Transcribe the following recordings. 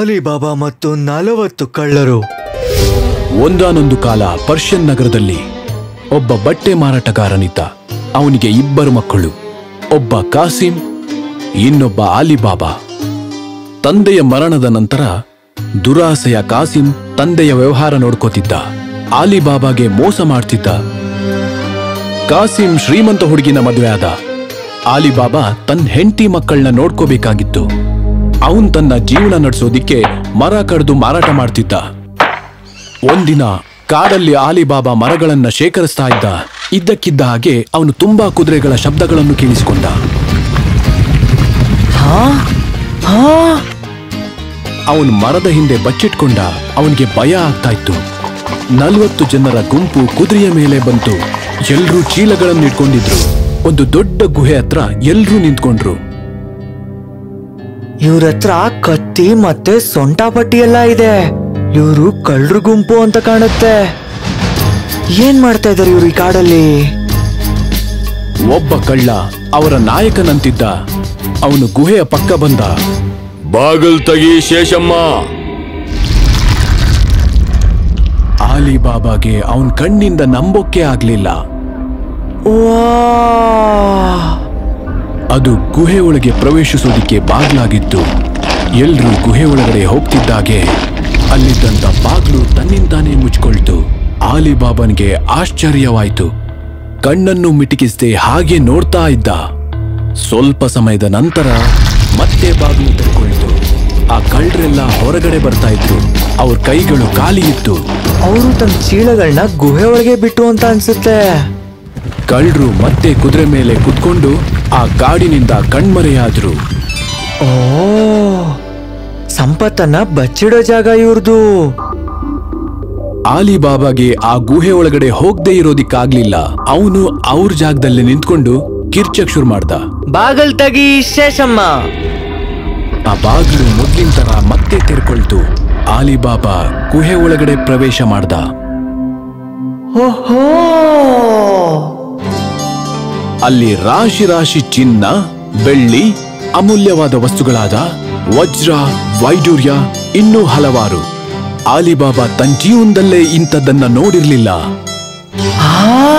Alibaba ಮತ್ತು ನಲವತ್ತು ಕಳ್ಳರು ಒಂದಾನೊಂದು ಕಾಲ ಪರ್ಷಿಯನ್ ನಗರದಲ್ಲಿ ಒಬ್ಬ ಬಟ್ಟೆ ಮಾರಾಟಗಾರನಿದ್ದ ಅವನಿಗೆ ಇಬ್ಬರು ಮಕ್ಕಳು ಒಬ್ಬ ಕಾಸಿಂ ಇನ್ನೊಬ್ಬ ಆಲಿಬಾಬಾ ತಂದೆಯ ಮರಣದ ನಂತರ ದುರಾಸೆಯ ಕಾಸಿಂ ತಂದೆಯ ವ್ಯವಹಾರ ನೋಡ್ಕೋತಿದ್ದ ಆಲಿಬಾಬಾಗೆ ಮೋಸ ಮಾಡ್ತಿದ್ದ ಕಾಸಿಂ ಶ್ರೀಮಂತ ಹುಡುಗಿನ ಮದುವೆ ಆದ ಆಲಿಬಾಬಾ ತನ್ನ ಹೆಂಡತಿ ಮಕ್ಕಳನ್ನ ನೋಡ್ಕೋಬೇಕಾಗಿತ್ತು ಅವನ್ ತನ್ನ ಜೀವನ ನಡೆಸೋದಿಕ್ಕೆ ಮರ ಕಡ್ದು ಮಾರಾಟ ಮಾಡ್ತಿದ್ದ ಒಂದಿನ ಕಾಡಲ್ಲಿ ಆಲಿಬಾಬಾ ಮರಗಳನ್ನ ಶೇಖರಿಸ್ತಾ ಇದ್ದ ಇದ್ದಕ್ಕಿದ್ದ ಹಾಗೆ ಅವನು ತುಂಬಾ ಕುದುರೆಗಳ ಶಬ್ದಗಳನ್ನು ಕೇಳಿಸಿಕೊಂಡ ಹಾ ಹಾ ಅವನು ಮರದ ಹಿಂದೆ ಬಚ್ಚಿಟ್ಕೊಂಡ ಅವನಿಗೆ ಭಯ ಆಗ್ತಾ ಇತ್ತು ನಲ್ವತ್ತು ಜನರ ಗುಂಪು ಕುದುರೆಯ ಮೇಲೆ ಬಂತು ಎಲ್ರೂ ಚೀಲಗಳನ್ನು ಇಟ್ಕೊಂಡಿದ್ರು ಒಂದು ದೊಡ್ಡ ಗುಹೆ ಹತ್ರ ಎಲ್ರೂ ನಿಂತ್ಕೊಂಡ್ರು ಇವ್ರ ಹತ್ರ ಕತ್ತಿ ಮತ್ತೆ ಸೊಂಟ ಪಟ್ಟಿ ಎಲ್ಲ ಇದೆ ಇವರು ಕಳ್ಳರ ಗುಂಪು ಅಂತ ಕಾಣುತ್ತೆ ಏನ್ ಮಾಡ್ತಾ ಇದಾರೆ ಇವ್ರು ಈ ಕಾಡಲ್ಲಿ ಒಬ್ಬ ಕಳ್ಳ ಅವರ ನಾಯಕನಂತಿದ್ದ ಅವನು ಗುಹೆಯ ಪಕ್ಕ ಬಂದ ಬಾಗಲ್ ತಗಿ ಶೇಷಮ್ಮ ಆಲಿಬಾಬಾಗೆ ಅವನ್ ಕಣ್ಣಿಂದ ನಂಬೋಕೆ ಆಗ್ಲಿಲ್ಲ ವಾ ಅದು ಗುಹೆ ಒಳಗೆ ಪ್ರವೇಶಿಸೋದಿಕ್ಕೆ ಬಾಗ್ಲಾಗಿತ್ತು ಎಲ್ರೂ ಗುಹೆ ಒಳಗಡೆ ಹೋಗ್ತಿದ್ದಾಗೆ ಅಲ್ಲಿದ್ದಂತ ಬಾಗ್ಲು ತನ್ನಿಂತಾನೇ ಮುಚ್ಕೊಳ್ತು ಆಲಿಬಾಬನ್ಗೆ ಆಶ್ಚರ್ಯವಾಯ್ತು ಕಣ್ಣನ್ನು ಮಿಟಿಕಿಸದೆ ಹಾಗೆ ನೋಡ್ತಾ ಇದ್ದ ಸ್ವಲ್ಪ ಸಮಯದ ನಂತರ ಮತ್ತೆ ಬಾಗ್ಲು ತೆರೆಕೊಳ್ತು ಆ ಕಳ್ಳರೆಲ್ಲ ಹೊರಗಡೆ ಬರ್ತಾ ಇದ್ರು ಅವ್ರ ಕೈಗಳು ಖಾಲಿ ಇತ್ತು ಅವರು ತಮ್ಮ ಚೀಲಗಳನ್ನ ಗುಹೆ ಒಳಗೆ ಬಿಟ್ಟು ಅಂತ ಅನ್ಸುತ್ತೆ ಕಳ್ಳರು ಮತ್ತೆ ಕುದುರೆ ಮೇಲೆ ಕುತ್ಕೊಂಡು ಆ ಕಾಡಿನಿಂದ ಕಣ್ಮರೆಯಾದ್ರು ಓ ಸಂಪತ್ತನ್ನ ಬಚ್ಚಿಡೋ ಜಾಗ ಇವ್ರದು ಆಲಿಬಾಬಾಗೆ ಆ ಗುಹೆ ಒಳಗಡೆ ಹೋಗದೆ ಇರೋದಿಕ್ಕಾಗ್ಲಿಲ್ಲ ಅವನು ಅವ್ರ ಜಾಗದಲ್ಲಿ ನಿಂತ್ಕೊಂಡು ಕಿರ್ಚಕ್ ಶುರು ಮಾಡ್ದ ಬಾಗಲ್ ತಗಿ ಶೇಷಮ್ಮ ಆ ಬಾಗಿಲು ಮೊದ್ಲಿನ ತರ ಮತ್ತೆ ತೆರ್ಕೊಳ್ತು ಆಲಿಬಾಬಾ ಗುಹೆ ಒಳಗಡೆ ಪ್ರವೇಶ ಮಾಡ್ದ ಓಹೋ ಅಲ್ಲಿ ರಾಶಿ ರಾಶಿ ಚಿನ್ನ ಬೆಳ್ಳಿ ಅಮೂಲ್ಯವಾದ ವಸ್ತುಗಳಾದ ವಜ್ರ ವೈಡೂರ್ಯ ಇನ್ನೂ ಹಲವಾರು ಆಲಿಬಾಬಾ ತನ್ನ ಜೀವನದಲ್ಲೇ ಇಂಥದ್ದನ್ನ ನೋಡಿರ್ಲಿಲ್ಲ ಆ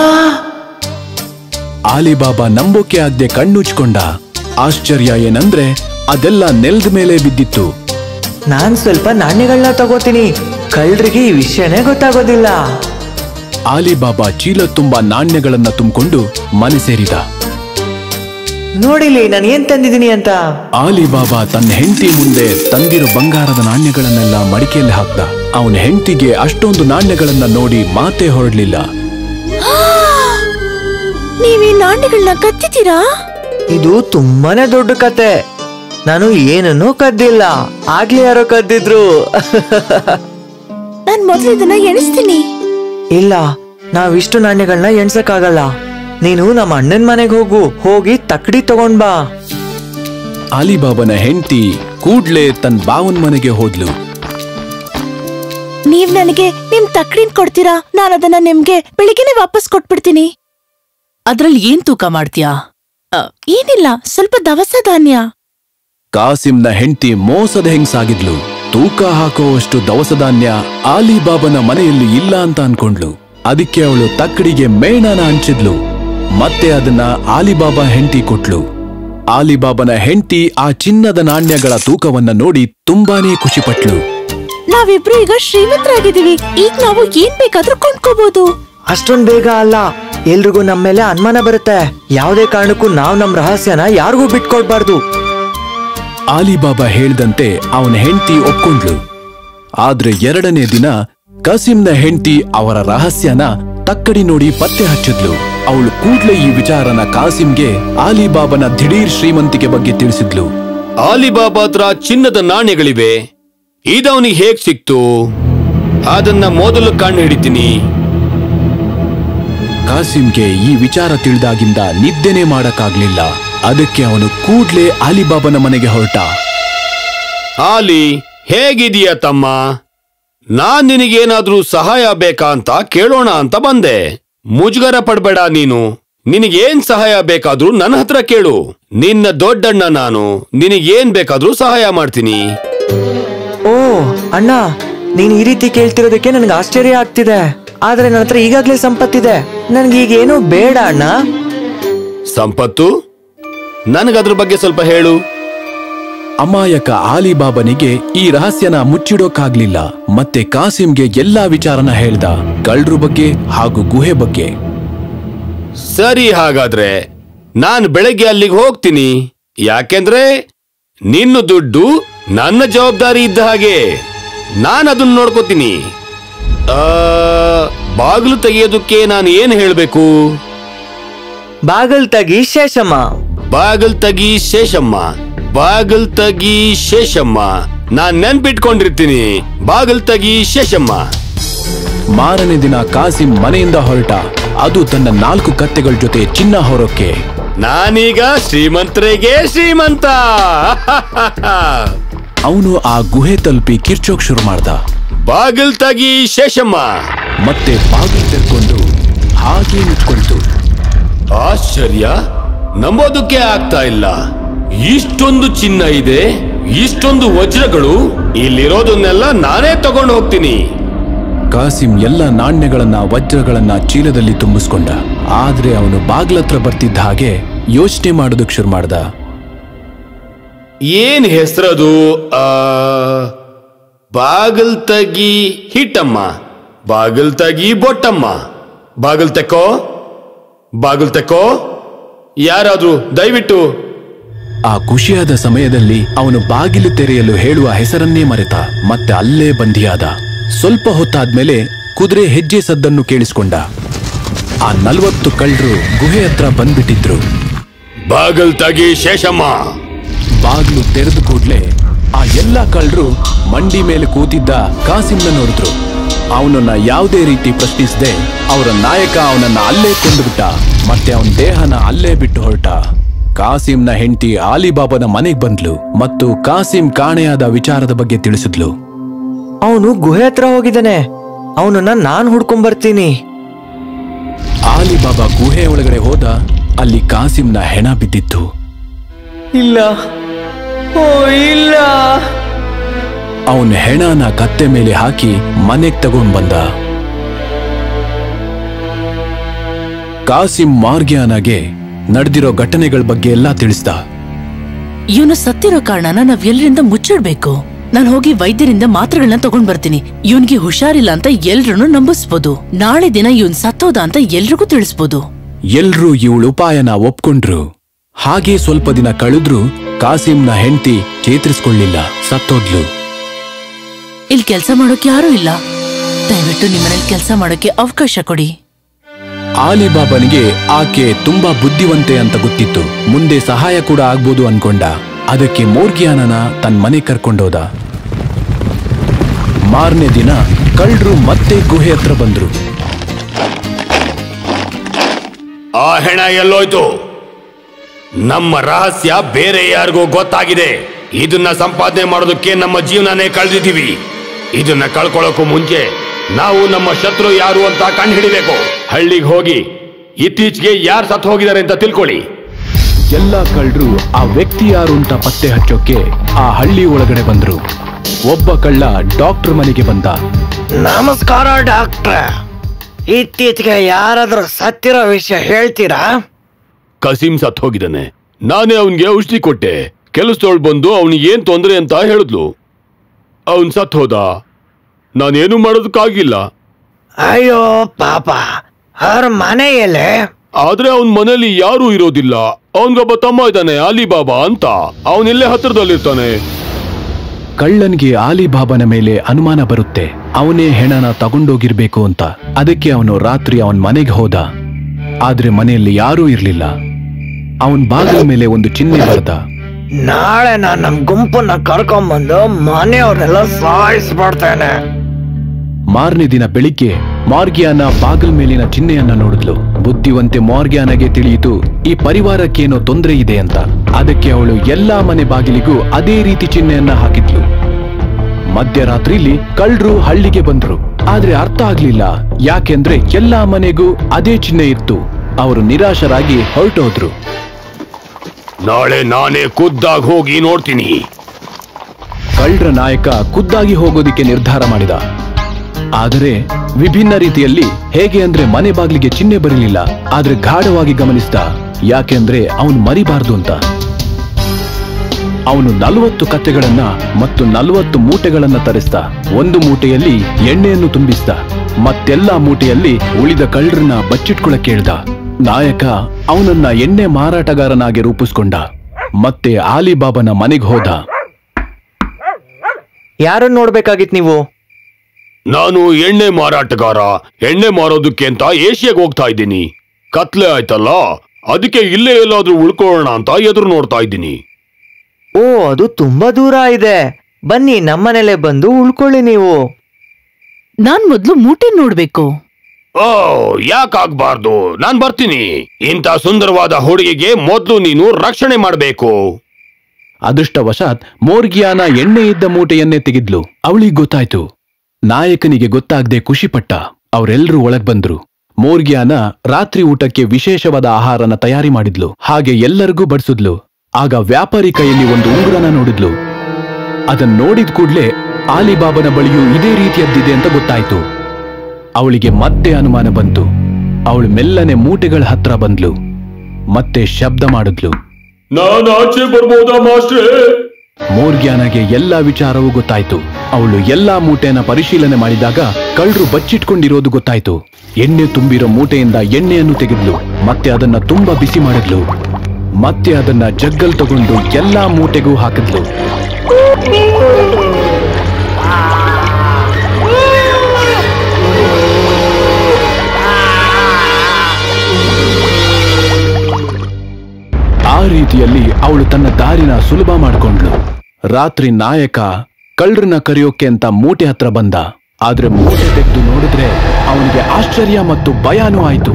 ಆಲಿಬಾಬಾ ನಂಬೋಕೆ ಆಗದೆ ಕಣ್ಣುಚ್ಕೊಂಡ ಆಶ್ಚರ್ಯ ಏನಂದ್ರೆ ಅದೆಲ್ಲ ನೆಲದ ಮೇಲೆ ಬಿದ್ದಿತ್ತು ನಾನ್ ಸ್ವಲ್ಪ ನಾಣ್ಯಗಳನ್ನ ತಗೋತೀನಿ ಕಳ್ರಿಗೆ ಈ ವಿಷಯನೇ ಗೊತ್ತಾಗೋದಿಲ್ಲ ಆಲಿಬಾಬಾ ಚೀಲ ತುಂಬಾ ನಾಣ್ಯಗಳನ್ನ ತುಂಬಿಕೊಂಡು ಮನೆ ಸೇರಿದ ನೋಡಿಲಿ ನಾನು ಏನ್ ತಂದಿದ್ದೀನಿ ಅಂತ ಆಲಿಬಾಬಾ ತನ್ನ ಹೆಂಡತಿ ಮುಂದೆ ತಂದಿರೋ ಬಂಗಾರದ ನಾಣ್ಯಗಳನ್ನೆಲ್ಲ ಮಡಿಕೆಯಲ್ಲಿ ಹಾಕ್ದ ಅವನ ಹೆಂಡತಿಗೆ ಅಷ್ಟೊಂದು ನಾಣ್ಯಗಳನ್ನ ನೋಡಿ ಮಾತೇ ಹೊರಡ್ಲಿಲ್ಲ ನೀವ್ ಈ ನಾಣ್ಯಗಳನ್ನ ಕತ್ತಿದ್ದೀರಾ ಇದು ತುಂಬಾನೇ ದೊಡ್ಡ ಕತೆ ನಾನು ಏನನ್ನೂ ಕದ್ದಿಲ್ಲ ಆಗ್ಲೇ ಯಾರೋ ಕದ್ದಿದ್ರು ನಾನ್ ಮೊದ್ಲು ಇದನ್ನ ಎಣಿಸ್ತೀನಿ ಇಲ್ಲ ನಾವಿಷ್ಟು ನಾಣ್ಯಗಳನ್ನ ಎಣ್ಸಕ್ಕಾಗಲ್ಲ ನೀನು ನಮ್ಮ ಅಣ್ಣನ ಮನೆಗೆ ಹೋಗು ಹೋಗಿ ತಕ್ಕಡಿ ತಗೊಂಡ್ ಬಾ ಆಲಿಬಾಬನ ಹೆಂಡತಿ ಕೂಡ್ಲೆ ತನ್ನ ಬಾವನ್ ಮನೆಗೆ ಹೋದ್ಲು ನೀವ್ ನನಗೆ ನಿಮ್ ತಕ್ಕಡಿನ್ ಕೊಡ್ತೀರಾ ನಾನು ಅದನ್ನ ನಿಮ್ಗೆ ಬೆಳಿಗ್ಗೆನೆ ವಾಪಸ್ ಕೊಟ್ಬಿಡ್ತೀನಿ ಅದ್ರಲ್ಲಿ ಏನ್ ತೂಕ ಮಾಡ್ತೀಯಾ ಏನಿಲ್ಲ ಸ್ವಲ್ಪ ದವಸ ಧಾನ್ಯ ಕಾಸಿಂನ ಹೆಂಡತಿ ಮೋಸದ ಹೆಂಗ್ಸಾಗಿದ್ಲು ತೂಕ ಹಾಕುವಷ್ಟು ದವಸ ಧಾನ್ಯ ಆಲಿಬಾಬನ ಮನೆಯಲ್ಲಿ ಇಲ್ಲ ಅಂತ ಅನ್ಕೊಂಡ್ಲು ಅದಕ್ಕೆ ಅವಳು ತಕ್ಕಡಿಗೆ ಮೇಣನ ಹಂಚಿದ್ಲು ಮತ್ತೆ ಅದನ್ನ ಆಲಿಬಾಬಾ ಹೆಂಡತಿ ಕೊಟ್ಲು ಆಲಿಬಾಬನ ಹೆಂಡತಿ ಆ ಚಿನ್ನದ ನಾಣ್ಯಗಳ ತೂಕವನ್ನ ನೋಡಿ ತುಂಬಾನೇ ಖುಷಿಪಟ್ಲು ನಾವಿಬ್ರು ಈಗ ಶ್ರೀಮಂತರಾಗಿದ್ದೀವಿ ಈಗ ನಾವು ಏನ್ ಬೇಕಾದ್ರೂ ಕೊಂಡ್ಕೋಬಹುದು ಅಷ್ಟೊಂದ್ ಬೇಗ ಅಲ್ಲ ಎಲ್ರಿಗೂ ನಮ್ಮ ಮೇಲೆ ಅನುಮಾನ ಬರುತ್ತೆ ಯಾವುದೇ ಕಾರಣಕ್ಕೂ ನಾವು ನಮ್ಮ ರಹಸ್ಯನ ಯಾರಿಗೂ ಬಿಟ್ಕೊಡ್ಬಾರ್ದು ಆಲಿಬಾಬಾ ಹೇಳ್ದಂತೆ ಅವನ ಹೆಂಡತಿ ಒಪ್ಕೊಂಡ್ಲು ಆದ್ರೆ ಎರಡನೇ ದಿನ ಕಸಿಂನ ಹೆಂಡತಿ ಅವರ ರಹಸ್ಯನ ತಕ್ಕಡಿ ನೋಡಿ ಪತ್ತೆ ಹಚ್ಚಿದ್ಲು ಅವಳು ಕೂಡ್ಲೆ ಈ ವಿಚಾರನ ಕಾಸಿಂಗೆ ಆಲಿಬಾಬನ ದಿಢೀರ್ ಶ್ರೀಮಂತಿಕೆ ಬಗ್ಗೆ ತಿಳಿಸಿದ್ಲು ಆಲಿಬಾಬಾ ಹತ್ರ ಚಿನ್ನದ ನಾಣ್ಯಗಳಿವೆ ಇದವನಿಗೆ ಹೇಗ್ ಸಿಕ್ತು ಅದನ್ನ ಮೊದಲು ಕಂಡು ಹಿಡಿತೀನಿ ಕಾಸಿಂಗೆ ಈ ವಿಚಾರ ತಿಳಿದಾಗಿಂದ ನಿದ್ದೆನೆ ಮಾಡಕ್ಕಾಗ್ಲಿಲ್ಲ ಅದಕ್ಕೆ ಅವನು ಕೂಡ್ಲೆ ಆಲಿಬಾಬನ ಮನೆಗೆ ಹೊರಟ ಆಲಿ ಹೇಗಿದೀಯ ತಮ್ಮ ನಾನ್ ನಿನಗೇನಾದ್ರೂ ಸಹಾಯ ಬೇಕಾ ಅಂತ ಕೇಳೋಣ ಅಂತ ಬಂದೆ ಮುಜುಗರ ಪಡ್ಬೇಡ ನೀನು ನಿನಗೇನ್ ಸಹಾಯ ಬೇಕಾದ್ರೂ ನನ್ನ ಹತ್ರ ಕೇಳು ನಿನ್ನ ದೊಡ್ಡಣ್ಣ ನಾನು ನಿನಗೇನ್ ಬೇಕಾದ್ರೂ ಸಹಾಯ ಮಾಡ್ತೀನಿ ಓ ಅಣ್ಣ ನೀನ್ ಈ ರೀತಿ ಕೇಳ್ತಿರೋದಕ್ಕೆ ನನ್ಗೆ ಆಶ್ಚರ್ಯ ಆಗ್ತಿದೆ ಆದ್ರೆ ನನ್ನ ಹತ್ರ ಈಗಾಗ್ಲೇ ಸಂಪತ್ತಿದೆ ನನ್ಗೆ ಈಗೇನು ಬೇಡ ಅಣ್ಣ ಸಂಪತ್ತು ನನಗದ್ರ ಬಗ್ಗೆ ಸ್ವಲ್ಪ ಹೇಳು ಅಮಾಯಕ ಆಲಿಬಾಬನಿಗೆ ಈ ರಹಸ್ಯನ ಮುಚ್ಚಿಡೋಕಾಗ್ಲಿಲ್ಲ ಮತ್ತೆ ಕಾಸಿಂಗೆ ಎಲ್ಲಾ ವಿಚಾರನ ಹೇಳ್ದ ಕಳ್ರು ಬಗ್ಗೆ ಹಾಗೂ ಗುಹೆ ಬಗ್ಗೆ ಸರಿ ಹಾಗಾದ್ರೆ ನಾನು ಬೆಳಗ್ಗೆ ಅಲ್ಲಿಗೆ ಹೋಗ್ತೀನಿ ಯಾಕೆಂದ್ರೆ ನಿನ್ನ ದುಡ್ಡು ನನ್ನ ಜವಾಬ್ದಾರಿ ಇದ್ದ ಹಾಗೆ ನಾನು ಅದನ್ನ ನೋಡ್ಕೋತೀನಿ ಆ, ಬಾಗಿಲು ತೆಗೆಯೋದಕ್ಕೆ ನಾನು ಏನ್ ಹೇಳ್ಬೇಕು ಬಾಗಲ್ ತಗಿ ಶೇಷಮ್ಮ ಬಾಗಿಲ್ ತಗಿ ಶೇಷಮ್ಮ ಬಾಗಿಲ್ ತಗಿ ಶೇಷಮ್ಮ ನಾನ್ ನೆನ್ಪಿಟ್ಕೊಂಡಿರ್ತೀನಿ ಬಾಗಿಲ್ ತಗಿ ಶೇಷಮ್ಮ ಮಾರನೇ ದಿನ ಕಾಸಿಂ ಮನೆಯಿಂದ ಹೊರಟ ಅದು ತನ್ನ ನಾಲ್ಕು ಕತ್ತೆಗಳ ಜೊತೆ ಚಿನ್ನ ಹೊರಕ್ಕೆ ನಾನೀಗ ಶ್ರೀಮಂತರಿಗೆ ಶ್ರೀಮಂತ ಅವನು ಆ ಗುಹೆ ತಲುಪಿ ಕಿರ್ಚೋಕ್ ಶುರು ಮಾಡ್ದ ಬಾಗಿಲ್ ತಗಿ ಶೇಷಮ್ಮ ಮತ್ತೆ ಬಾಗಿಲು ತೆರ್ಕೊಂಡು ಹಾಗೆ ನಿಂತ್ಕೊಳ್ತು ಆಶ್ಚರ್ಯ ನಂಬೋದಕ್ಕೆ ಆಗ್ತಾ ಇಲ್ಲ ಇಷ್ಟೊಂದು ಚಿನ್ನ ಇದೆ ಇಷ್ಟೊಂದು ವಜ್ರಗಳು ಇಲ್ಲಿರೋದನ್ನೆಲ್ಲ ನಾನೇ ತಗೊಂಡು ಹೋಗ್ತೀನಿ ಕಾಸಿಂ ಎಲ್ಲ ನಾಣ್ಯಗಳನ್ನ ವಜ್ರಗಳನ್ನ ಚೀಲದಲ್ಲಿ ತುಂಬಿಸ್ಕೊಂಡ ಆದ್ರೆ ಅವನು ಬಾಗ್ಲತ್ರ ಬರ್ತಿದ್ದ ಹಾಗೆ ಯೋಚನೆ ಮಾಡೋದಕ್ ಶುರು ಮಾಡ್ದ ಏನ್ ಹೆಸರದು ಆ ಬಾಗಿಲ್ ತಗಿ ಹಿಟ್ಟಮ್ಮ ಬಾಗಿಲ್ ತಗಿ ಬೊಟ್ಟಮ್ಮ ಬಾಗಿಲ್ ತೆಕ್ಕೋ ಬಾಗಿಲ್ ತೆಕ್ಕೋ ಯಾರಾದ್ರೂ ದಯವಿಟ್ಟು ಆ ಖುಷಿಯಾದ ಸಮಯದಲ್ಲಿ ಅವನು ಬಾಗಿಲು ತೆರೆಯಲು ಹೇಳುವ ಹೆಸರನ್ನೇ ಮರೆತ ಮತ್ತೆ ಅಲ್ಲೇ ಬಂಧಿಯಾದ ಸ್ವಲ್ಪ ಹೊತ್ತಾದ್ಮೇಲೆ ಕುದುರೆ ಹೆಜ್ಜೆ ಸದ್ದನ್ನು ಕೇಳಿಸ್ಕೊಂಡ ಆ ನಲ್ವತ್ತು ಕಳ್ಳರು ಗುಹೆ ಹತ್ರ ಬಂದ್ಬಿಟ್ಟಿದ್ರು ಬಾಗಿಲ್ ತಗಿ ಶೇಷಮ್ಮ ಬಾಗಿಲು ತೆರೆದ ಕೂಡ್ಲೆ ಆ ಎಲ್ಲ ಕಳ್ಳರು ಮಂಡಿ ಮೇಲೆ ಕೂತಿದ್ದ ಕಾಸಿಂನ ನೋಡಿದ್ರು ಅವನನ್ನ ಯಾವುದೇ ರೀತಿ ಪ್ರಶ್ನಿಸದೆ ಅವರ ನಾಯಕ ಅವನನ್ನ ಅಲ್ಲೇ ಕೊಂದುಬಿಟ್ಟ ಮತ್ತೆ ಅವನ ದೇಹನ ಅಲ್ಲೇ ಬಿಟ್ಟು ಹೊರಟ ಕಾಸಿಂನ ಹೆಂಡತಿ ಆಲಿಬಾಬನ ಮನೆಗ್ ಬಂದ್ಲು ಮತ್ತು ಕಾಸಿಂ ಕಾಣೆಯಾದ ವಿಚಾರದ ಬಗ್ಗೆ ತಿಳಿಸಿದ್ಲು ಅವನು ಗುಹೆ ಹತ್ರ ಹೋಗಿದ್ದಾನೆ ಅವನನ್ನ ನಾನ್ ಹುಡ್ಕೊಂಡ್ ಬರ್ತೀನಿ ಆಲಿಬಾಬಾ ಗುಹೆ ಒಳಗಡೆ ಹೋದ ಅಲ್ಲಿ ಕಾಸಿಂನ ಹೆಣ ಬಿದ್ದಿತ್ತು ಇಲ್ಲ ಓ ಇಲ್ಲ ಅವನ ಹೆಣನ ಕತ್ತೆ ಮೇಲೆ ಹಾಕಿ ಮನೆಗ್ ತಗೊಂಡ್ ಬಂದ ಕಾಸಿಂ ಮಾರ್ಗ್ಯಾನಗೆ ನಡೆದಿರೋ ಘಟನೆಗಳ ಬಗ್ಗೆ ಎಲ್ಲ ತಿಳಿಸ್ದ ಇವನು ಸತ್ತಿರೋ ಕಾರಣನ ನಾವ್ ಎಲ್ರಿಂದ ಮುಚ್ಚಿಡ್ಬೇಕು ನಾನ್ ಹೋಗಿ ವೈದ್ಯರಿಂದ ಮಾತ್ರೆಗಳನ್ನ ತಗೊಂಡ್ ಬರ್ತೀನಿ ಇವನ್ಗೆ ಹುಷಾರಿಲ್ಲ ಅಂತ ಎಲ್ರನ್ನೂ ನಂಬಿಸ್ಬೋದು ನಾಳೆ ದಿನ ಇವನ್ ಸತ್ತೋದ ಅಂತ ಎಲ್ರಿಗೂ ತಿಳಿಸ್ಬೋದು ಎಲ್ರೂ ಇವಳ ಉಪಾಯನ ಒಪ್ಕೊಂಡ್ರು ಹಾಗೆ ಸ್ವಲ್ಪ ದಿನ ಕಳೆದ್ರು ಕಾಸಿಂನ ಹೆಂಡತಿ ಚೇತರಿಸ್ಕೊಳ್ಳಿಲ್ಲ ಸತ್ತೋದ್ಲು ಇಲ್ಲಿ ಕೆಲ್ಸ ಮಾಡೋಕೆ ಯಾರೂ ಇಲ್ಲ ದಯವಿಟ್ಟು ನಿಮ್ಮನೇಲಿ ಕೆಲಸ ಮಾಡೋಕೆ ಅವಕಾಶ ಕೊಡಿ ಆಲಿಬಾಬನಿಗೆ ಆಕೆ ತುಂಬಾ ಬುದ್ಧಿವಂತೆ ಅಂತ ಗೊತ್ತಿತ್ತು ಮುಂದೆ ಸಹಾಯ ಕೂಡ ಆಗ್ಬೋದು ಅನ್ಕೊಂಡ ಅದಕ್ಕೆ ಮೋರ್ಗಿಯಾನನ ತನ್ನ ಮನೆ ಕರ್ಕೊಂಡೋದ ಮಾರನೇ ದಿನ ಕಳ್ಳರು ಮತ್ತೆ ಗುಹೆ ಹತ್ರ ಬಂದ್ರು ಆ ಹೆಣ ಎಲ್ಲೋಯ್ತು ನಮ್ಮ ರಹಸ್ಯ ಬೇರೆ ಯಾರಿಗೂ ಗೊತ್ತಾಗಿದೆ ಇದನ್ನ ಸಂಪಾದನೆ ಮಾಡೋದಕ್ಕೆ ನಮ್ಮ ಜೀವನನೇ ಕಳೆದಿದ್ದೀವಿ ಇದನ್ನ ಕಳ್ಕೊಳ್ಳೋಕು ಮುಂಚೆ ನಾವು ನಮ್ಮ ಶತ್ರು ಯಾರು ಅಂತ ಕಂಡು ಹಿಡಿಬೇಕು ಹಳ್ಳಿಗೆ ಹೋಗಿ ಇತ್ತೀಚೆಗೆ ಯಾರು ಸತ್ತು ಹೋಗಿದ್ದಾರೆ ಅಂತ ತಿಳ್ಕೊಳ್ಳಿ ಎಲ್ಲ ಕಳ್ಳರು ಆ ವ್ಯಕ್ತಿ ಯಾರು ಅಂತ ಪತ್ತೆ ಹಚ್ಚೋಕೆ ಆ ಹಳ್ಳಿ ಒಳಗಡೆ ಬಂದ್ರು ಒಬ್ಬ ಕಳ್ಳ ಡಾಕ್ಟರ್ ಮನೆಗೆ ಬಂದ ನಮಸ್ಕಾರ ಡಾಕ್ಟ್ರೆ ಇತ್ತೀಚೆಗೆ ಯಾರಾದ್ರೂ ಸತ್ತಿರೋ ವಿಷಯ ಹೇಳ್ತೀರಾ ಕಸೀಂ ಸತ್ ಹೋಗಿದ್ದಾನೆ ನಾನೇ ಅವನ್ಗೆ ಔಷಧಿ ಕೊಟ್ಟೆ ಕೆಲಸದವಳು ಬಂದು ಅವನಿಗೆ ಏನ್ ತೊಂದರೆ ಅಂತ ಹೇಳಿದ್ಲು ಅವನ್ ಸತ್ ಹೋದ ನಾನೇನು ಮಾಡೋದಕ್ಕಾಗಿಲ್ಲ ಅಯ್ಯೋ ಪಾಪ ಅವ್ರ ಮನೆಯಲ್ಲೇ ಆದ್ರೆ ಅವನ್ ಮನೇಲಿ ಯಾರೂ ಇರೋದಿಲ್ಲ ಅವನ್ಗೊಬ್ಬ ತಮ್ಮ ಇದ್ದಾನೆ ಅಲಿಬಾಬಾ ಅಂತ ಅವನಿಲ್ಲೇ ಹತ್ರದಲ್ಲಿರ್ತಾನೆ ಕಳ್ಳನ್ಗೆ ಆಲಿಬಾಬನ ಮೇಲೆ ಅನುಮಾನ ಬರುತ್ತೆ ಅವನೇ ಹೆಣನ ತಗೊಂಡೋಗಿರ್ಬೇಕು ಅಂತ ಅದಕ್ಕೆ ಅವನು ರಾತ್ರಿ ಅವನ್ ಮನೆಗೆ ಹೋದ ಆದ್ರೆ ಮನೆಯಲ್ಲಿ ಯಾರೂ ಇರ್ಲಿಲ್ಲ ಅವನ್ ಬಾಗಿಲ ಮೇಲೆ ಒಂದು ಚಿಹ್ನೆ ಬರ್ದ ನಾಳೆ ನಾನು ನಮ್ ಗುಂಪನ್ನ ಕರ್ಕೊಂಬಂದು ಮನೆಯವ್ರನ್ನೆಲ್ಲ ಸಾಯಿಸ್ಬಿಡ್ತೇನೆ ಮಾರನೇ ದಿನ ಬೆಳಿಗ್ಗೆ ಮಾರ್ಗಿಯಾನ ಬಾಗಿಲ್ ಮೇಲಿನ ಚಿಹ್ನೆಯನ್ನ ನೋಡಿದ್ಲು ಬುದ್ಧಿವಂತೆ ಮಾರ್ಗಿಯಾನಗೆ ತಿಳಿಯಿತು ಈ ಪರಿವಾರಕ್ಕೇನೋ ತೊಂದರೆ ಇದೆ ಅಂತ ಅದಕ್ಕೆ ಅವಳು ಎಲ್ಲಾ ಮನೆ ಬಾಗಿಲಿಗೂ ಅದೇ ರೀತಿ ಚಿಹ್ನೆಯನ್ನ ಹಾಕಿದ್ಲು ಮಧ್ಯರಾತ್ರಿಲಿ ಕಳ್ಳರು ಹಳ್ಳಿಗೆ ಬಂದ್ರು ಆದ್ರೆ ಅರ್ಥ ಆಗ್ಲಿಲ್ಲ ಯಾಕೆಂದ್ರೆ ಎಲ್ಲಾ ಮನೆಗೂ ಅದೇ ಚಿಹ್ನೆ ಇತ್ತು ಅವರು ನಿರಾಶರಾಗಿ ಹೊರಟೋದ್ರು ನಾಳೆ ನಾನೇ ಖುದ್ದಾಗಿ ಹೋಗಿ ನೋಡ್ತೀನಿ ಕಳ್ಳರ ನಾಯಕ ಖುದ್ದಾಗಿ ಹೋಗೋದಿಕ್ಕೆ ನಿರ್ಧಾರ ಮಾಡಿದ ಆದರೆ ವಿಭಿನ್ನ ರೀತಿಯಲ್ಲಿ ಹೇಗೆ ಅಂದ್ರೆ ಮನೆ ಬಾಗಿಲಿಗೆ ಚಿಹ್ನೆ ಬರಲಿಲ್ಲ ಆದ್ರೆ ಗಾಢವಾಗಿ ಗಮನಿಸಿದ ಯಾಕೆಂದ್ರೆ ಅವನು ಮರಿಬಾರ್ದು ಅಂತ ಅವನು ನಲವತ್ತು ಕತ್ತೆಗಳನ್ನ ಮತ್ತು ನಲವತ್ತು ಮೂಟೆಗಳನ್ನ ತರಿಸ್ದ ಒಂದು ಮೂಟೆಯಲ್ಲಿ ಎಣ್ಣೆಯನ್ನು ತುಂಬಿಸ್ದ ಮತ್ತೆಲ್ಲಾ ಮೂಟೆಯಲ್ಲಿ ಉಳಿದ ಕಳ್ಳರನ್ನ ಬಚ್ಚಿಟ್ಕೊಳಕ್ ಕೇಳ್ದ ನಾಯಕ ಅವನನ್ನ ಎಣ್ಣೆ ಮಾರಾಟಗಾರನಾಗಿ ರೂಪಿಸ್ಕೊಂಡ ಮತ್ತೆ ಆಲಿಬಾಬನ ಮನೆಗೆ ಹೋದ ಯಾರನ್ನ ನೋಡ್ಬೇಕಾಗಿತ್ ನೀವು ನಾನು ಎಣ್ಣೆ ಮಾರಾಟಗಾರ ಎಣ್ಣೆ ಮಾರೋದಕ್ಕೆ ಅಂತ ಏಷ್ಯಾಗೆ ಹೋಗ್ತಾ ಇದ್ದೀನಿ ಕತ್ಲೆ ಆಯ್ತಲ್ಲ ಅದಕ್ಕೆ ಇಲ್ಲೇ ಎಲ್ಲಾದ್ರೂ ಉಳ್ಕೊಳ್ಳೋಣ ಅಂತ ಎದುರು ನೋಡ್ತಾ ಇದ್ದೀನಿ ಓ ಅದು ತುಂಬಾ ದೂರ ಇದೆ ಬನ್ನಿ ನಮ್ಮನೇಲೆ ಬಂದು ಉಳ್ಕೊಳ್ಳಿ ನೀವು ನಾನ್ ಮೊದ್ಲು ಮೂಟೆ ನೋಡ್ಬೇಕು ಓ ಯಾಕಾಗ್ಬಾರ್ದು ನಾನ್ ಬರ್ತೀನಿ ಇಂಥ ಸುಂದರವಾದ ಹುಡುಗಿಗೆ ಮೊದ್ಲು ನೀನು ರಕ್ಷಣೆ ಮಾಡ್ಬೇಕು ಅದೃಷ್ಟವಶಾತ್ ಮೋರ್ಗಿಯಾನ ಎಣ್ಣೆ ಇದ್ದ ಮೂಟೆಯನ್ನೇ ತೆಗೆದ್ಲು ಅವಳಿಗೆ ಗೊತ್ತಾಯ್ತು ನಾಯಕನಿಗೆ ಗೊತ್ತಾಗದೆ ಖುಷಿಪಟ್ಟ ಅವರೆಲ್ಲರೂ ಒಳಗ್ ಬಂದ್ರು ಮೋರ್ಗಿಯಾನ ರಾತ್ರಿ ಊಟಕ್ಕೆ ವಿಶೇಷವಾದ ಆಹಾರನ ತಯಾರಿ ಮಾಡಿದ್ಲು ಹಾಗೆ ಎಲ್ಲರಿಗೂ ಬಡಿಸಿದ್ಲು ಆಗ ವ್ಯಾಪಾರಿ ಕೈಯಲ್ಲಿ ಒಂದು ಉಂಗುರನ ನೋಡಿದ್ಲು ಅದನ್ ನೋಡಿದ ಕೂಡ್ಲೆ ಆಲಿಬಾಬನ ಬಳಿಯೂ ಇದೇ ರೀತಿಯದ್ದಿದೆ ಅಂತ ಗೊತ್ತಾಯ್ತು ಅವಳಿಗೆ ಮತ್ತೆ ಅನುಮಾನ ಬಂತು ಅವಳು ಮೆಲ್ಲನೆ ಮೂಟೆಗಳ ಹತ್ರ ಬಂದ್ಲು ಮತ್ತೆ ಶಬ್ದ ಮಾಡಿದ್ಲು ನಾನು ಆಚೆ ಬರ್ಬೋದಾ ಮಾಸ್ಟ್ರೇ ಮೋರ್ಗ್ಯಾನಗೆ ಎಲ್ಲಾ ವಿಚಾರವೂ ಗೊತ್ತಾಯ್ತು ಅವಳು ಎಲ್ಲಾ ಮೂಟೆನ ಪರಿಶೀಲನೆ ಮಾಡಿದಾಗ ಕಳ್ಳರು ಬಚ್ಚಿಟ್ಕೊಂಡಿರೋದು ಗೊತ್ತಾಯ್ತು ಎಣ್ಣೆ ತುಂಬಿರೋ ಮೂಟೆಯಿಂದ ಎಣ್ಣೆಯನ್ನು ತೆಗೆದ್ಲು ಮತ್ತೆ ಅದನ್ನ ತುಂಬಾ ಬಿಸಿ ಮಾಡಿದ್ಲು ಮತ್ತೆ ಅದನ್ನ ಜಗ್ಗಲ್ ತಗೊಂಡು ಎಲ್ಲಾ ಮೂಟೆಗೂ ಹಾಕಿದ್ಲು ಆ ರೀತಿಯಲ್ಲಿ ಅವಳು ತನ್ನ ದಾರಿನ ಸುಲಭ ಮಾಡ್ಕೊಂಡ್ಲು ರಾತ್ರಿ ನಾಯಕ ಕಳ್ಳರನ್ನ ಕರೆಯೋಕೆ ಅಂತ ಮೂಟೆ ಹತ್ರ ಬಂದ ಆದ್ರೆ ಮೂಟೆ ತೆಗೆದು ನೋಡಿದ್ರೆ ಅವನಿಗೆ ಆಶ್ಚರ್ಯ ಮತ್ತು ಭಯಾನೂ ಆಯ್ತು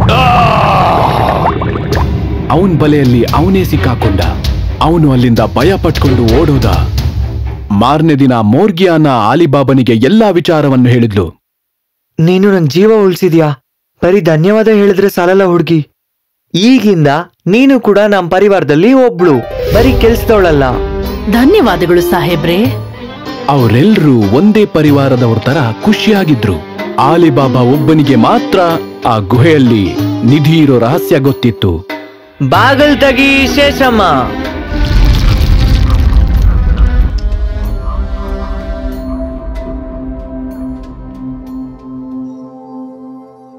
ಅವನ್ ಬಲೆಯಲ್ಲಿ ಅವನೇ ಸಿಕ್ಕಾಕೊಂಡ ಅವನು ಅಲ್ಲಿಂದ ಭಯ ಪಟ್ಕೊಂಡು ಓಡೋದ ಮಾರನೇ ದಿನ ಮೋರ್ಗಿಯಾನ ಆಲಿಬಾಬನಿಗೆ ಎಲ್ಲಾ ವಿಚಾರವನ್ನು ಹೇಳಿದ್ಲು ನೀನು ನನ್ ಜೀವ ಉಳಿಸಿದ್ಯಾ ಬರೀ ಧನ್ಯವಾದ ಹೇಳಿದ್ರೆ ಸಾಲಲ್ಲ ಹುಡುಗಿ ಈಗಿಂದ ನೀನು ಕೂಡ ನಮ್ ಪರಿವಾರದಲ್ಲಿ ಒಬ್ಳು ಬರೀ ಕೆಲ್ಸದವಳಲ್ಲ ಧನ್ಯವಾದಗಳು ಸಾಹೇಬ್ರೆ ಅವರೆಲ್ಲರೂ ಒಂದೇ ಪರಿವಾರದವ್ರ ತರ ಖುಷಿಯಾಗಿದ್ರು ಆಲಿಬಾಬಾ ಒಬ್ಬನಿಗೆ ಮಾತ್ರ ಆ ಗುಹೆಯಲ್ಲಿ ನಿಧಿ ಇರೋ ರಹಸ್ಯ ಗೊತ್ತಿತ್ತು ಬಾಗಲ್ ತಗಿ ಶೇಷಮ್ಮ